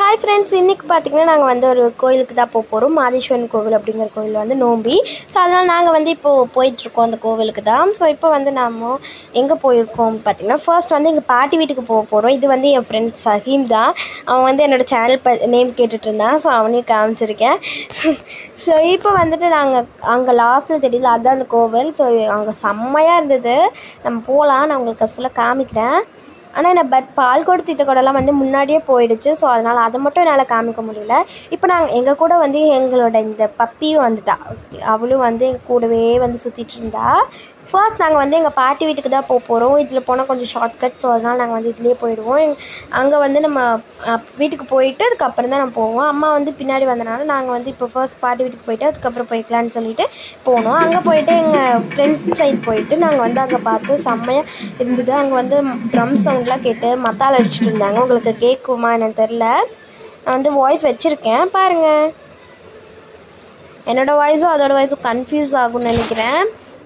hi friends இன்றைக்கி பார்த்தீங்கன்னா நாங்கள் வந்து ஒரு கோயிலுக்கு தான் போக போகிறோம் மாதேஸ்வரன் கோவில் அப்படிங்கிற கோவில் வந்து நோம்பி ஸோ அதனால் நாங்கள் வந்து இப்போது போயிட்டுருக்கோம் அந்த கோவிலுக்கு தான் ஸோ இப்போ வந்து நம்ம எங்கே போயிருக்கோம் பார்த்தீங்கன்னா ஃபர்ஸ்ட் வந்து எங்கள் பாட்டி வீட்டுக்கு போக போகிறோம் இது வந்து என் ஃப்ரெண்ட் சஹீம் தான் அவன் வந்து என்னோடய சேனல் ப நேம் கேட்டுட்டு இருந்தான் ஸோ அவனையும் காமிச்சிருக்கேன் ஸோ இப்போ வந்துட்டு நாங்கள் அங்கே லாஸ்ட்டில் தெரியல அதுதான் அந்த கோவில் ஸோ அங்கே செம்மையாக இருந்தது நம்ம போகலாம் நான் உங்களுக்கு ஃபுல்லாக காமிக்கிறேன் ஆனால் என்ன பட் பால்கோடு தீத்தக்கோடெல்லாம் வந்து முன்னாடியே போயிடுச்சு ஸோ அதனால் அதை மட்டும் என்னால் காமிக்க முடியல இப்போ நாங்கள் எங்கள் கூட வந்து எங்களோட இந்த பப்பியும் வந்துட்டா அவளும் வந்து எங்கள் கூடவே வந்து சுற்றிட்டு இருந்தா ஃபர்ஸ்ட் நாங்கள் வந்து எங்கள் பாட்டி வீட்டுக்கு தான் போக போகிறோம் இதில் போனால் கொஞ்சம் ஷார்ட்கட் ஸோ அதனால் நாங்கள் வந்து இதுலேயே போயிடுவோம் அங்கே வந்து நம்ம அஹ், வீட்டுக்கு போயிட்டு அதுக்கப்புறம் தான் நம்ம போவோம் அம்மா வந்து பின்னாடி வந்தனால நாங்கள் வந்து இப்போ ஃபர்ஸ்ட் பாட்டி வீட்டுக்கு போயிட்டு அதுக்கப்புறம் போய்க்கலான்னு சொல்லிட்டு போனோம் அங்கே போயிட்டு எங்கள் ஃப்ரெண்ட் சைட் போயிட்டு நாங்கள் வந்து அங்கே பார்த்து செம்மையாக இருந்தது அங்கே வந்து ட்ரம் சவுண்ட்லாம் கேட்டு மத்தால் அடிச்சிட்டு இருந்தாங்க உங்களுக்கு கேட்குமா என்னன்னு தெரில நான் வந்து வாய்ஸ் வச்சுருக்கேன் பாருங்கள் என்னோடய வாய்ஸும் அதோட வாய்ஸும் கன்ஃபியூஸ் ஆகும்னு நினைக்கிறேன்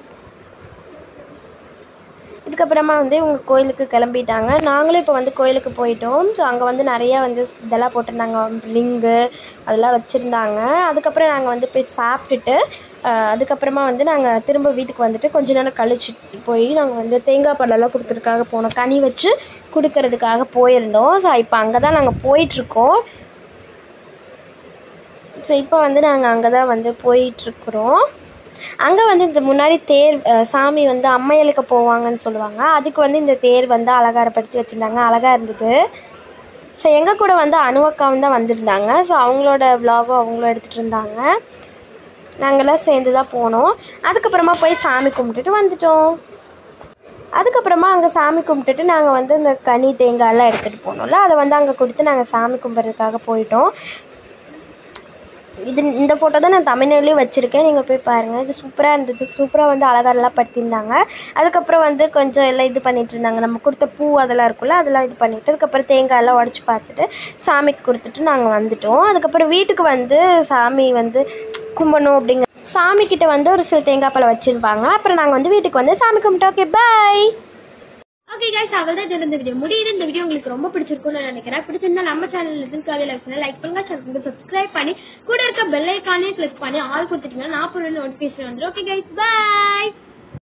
இதுக்கப்புறமா வந்து இவங்க கோயிலுக்கு கிளம்பிட்டாங்க நாங்களும் இப்போ வந்து கோயிலுக்கு போயிட்டோம் ஸோ அங்கே வந்து நிறையா வந்து இதெல்லாம் போட்டிருந்தாங்க ரிங்கு அதெல்லாம் வச்சுருந்தாங்க அதுக்கப்புறம் நாங்கள் வந்து போய் சாப்பிட்டுட்டு அஹ், அதுக்கப்புறமா வந்து நாங்கள் திரும்ப வீட்டுக்கு வந்துட்டு கொஞ்ச நேரம் கழிச்சு போய் நாங்கள் வந்து தேங்காய் பழம்லாம் கொடுக்கறதுக்காக போனோம் கனி வச்சு கொடுக்கறதுக்காக போயிருந்தோம் ஸோ இப்போ அங்கே தான் நாங்கள் போயிட்டுருக்கோம் ஸோ இப்போ வந்து நாங்கள் அங்கே தான் வந்து போயிட்டுருக்குறோம் அங்கே வந்து இந்த முன்னாடி தேர் அஹ், சாமி வந்து அம்மையலுக்கு போவாங்கன்னு சொல்லுவாங்க அதுக்கு வந்து இந்த தேர் வந்து அலங்காரப்படுத்தி வச்சுருந்தாங்க அழகாக இருந்தது ஸோ எங்கள் கூட வந்து அணுவக்காவும் தான் வந்திருந்தாங்க ஸோ அவங்களோட விலாகும் அவங்களும் எடுத்துகிட்டு இருந்தாங்க நாங்களாம் சேர்ந்து தான் போனோம் அதுக்கப்புறமா போய் சாமி கும்பிட்டுட்டு வந்துட்டோம் அதுக்கப்புறமா அங்கே சாமி கும்பிட்டுட்டு நாங்கள் வந்து இந்த கனி தேங்காயெல்லாம் எடுத்துகிட்டு போனோம்ல அதை வந்து அங்கே கொடுத்து நாங்கள் சாமி கும்பிட்றதுக்காக போயிட்டோம் இது இந்த ஃபோட்டோ தான் நான் தமிழ்லேயும் வச்சுருக்கேன் நீங்கள் போய் பாருங்கள் இது சூப்பராக இருந்தது சூப்பராக வந்து அலங்காரம்லாம் படுத்தியிருந்தாங்க அதுக்கப்புறம் வந்து கொஞ்சம் எல்லாம் இது பண்ணிட்டு இருந்தாங்க நம்ம கொடுத்த பூ அதெல்லாம் இருக்குல்ல அதெல்லாம் இது பண்ணிவிட்டு அதுக்கப்புறம் தேங்காய் எல்லாம் உடச்சி பார்த்துட்டு சாமிக்கு கொடுத்துட்டு நாங்கள் வந்துட்டோம் அதுக்கப்புறம் வீட்டுக்கு வந்து சாமி வந்து கும்பிடணும் அப்படிங்க சாமி கிட்ட வந்து ஒரு சில தேங்காய் பழம் வச்சுருப்பாங்க அப்புறம் நாங்கள் வந்து வீட்டுக்கு வந்து சாமி கும்பிட்டோம் ஓகே பாய் ஓகே கைஸ் அவள் தான் இந்த வீடியோ முடியுது இந்த வீடியோ உங்களுக்கு ரொம்ப பிடிச்சிருக்கும்னு நினைக்கிறேன் பிடிச்சிருந்தா நம்ம channel little Kavi life like பண்ணுங்க ஷேர் பண்ணுங்க சப்ஸ்கிரைப் பண்ணி கூட இருக்க பெல் ஐக்கானே கிளிக் பண்ணி ஆல் கொடுத்துட்டீங்கன்னா நான் போடுற நோட்டிஃபிகேஷன் வந்துடும் ஓகே கைஸ் பாய்